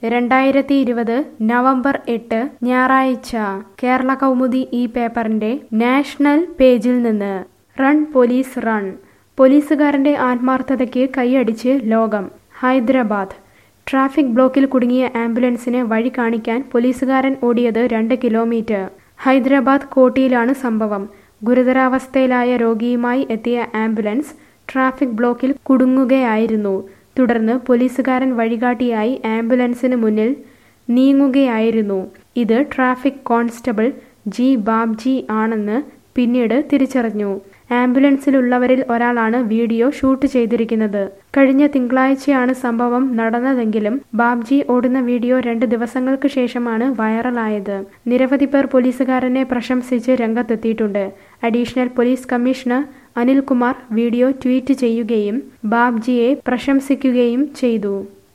രണ്ടായിരത്തി ഇരുപത് നവംബർ എട്ട് ഞായറാഴ്ച കേരള കൗമുദി ഈ പേപ്പറിന്റെ നാഷണൽ പേജിൽ നിന്ന് റൺ പോലീസ് റൺ പോലീസുകാരന്റെ ആത്മാർത്ഥതയ്ക്ക് കൈയടിച്ച് ലോകം ഹൈദരാബാദ് ട്രാഫിക് ബ്ലോക്കിൽ കുടുങ്ങിയ ആംബുലൻസിന് വഴി കാണിക്കാൻ പോലീസുകാരൻ ഓടിയത് രണ്ട് കിലോമീറ്റർ ഹൈദരാബാദ് കോട്ടിയിലാണ് സംഭവം ഗുരുതരാവസ്ഥയിലായ രോഗിയുമായി എത്തിയ ആംബുലൻസ് ട്രാഫിക് ബ്ലോക്കിൽ കുടുങ്ങുകയായിരുന്നു തുടർന്ന് പോലീസുകാരൻ വഴികാട്ടിയായി ആംബുലൻസിന് മുന്നിൽ നീങ്ങുകയായിരുന്നു ഇത് ട്രാഫിക് കോൺസ്റ്റബിൾ ജി ബാബ്ജി ആണെന്ന് പിന്നീട് തിരിച്ചറിഞ്ഞു ആംബുലൻസിലുള്ളവരിൽ ഒരാളാണ് വീഡിയോ ഷൂട്ട് ചെയ്തിരിക്കുന്നത് കഴിഞ്ഞ തിങ്കളാഴ്ചയാണ് സംഭവം നടന്നതെങ്കിലും ബാബ്ജി ഓടുന്ന വീഡിയോ രണ്ട് ദിവസങ്ങൾക്ക് ശേഷമാണ് വൈറലായത് നിരവധി പേർ പോലീസുകാരനെ പ്രശംസിച്ച് രംഗത്തെത്തിയിട്ടുണ്ട് additional police commissioner Anilkumar video tweet ചെയ്യുകയും ബാബ്ജിയെ പ്രശംസിക്കുകയും ചെയ്തു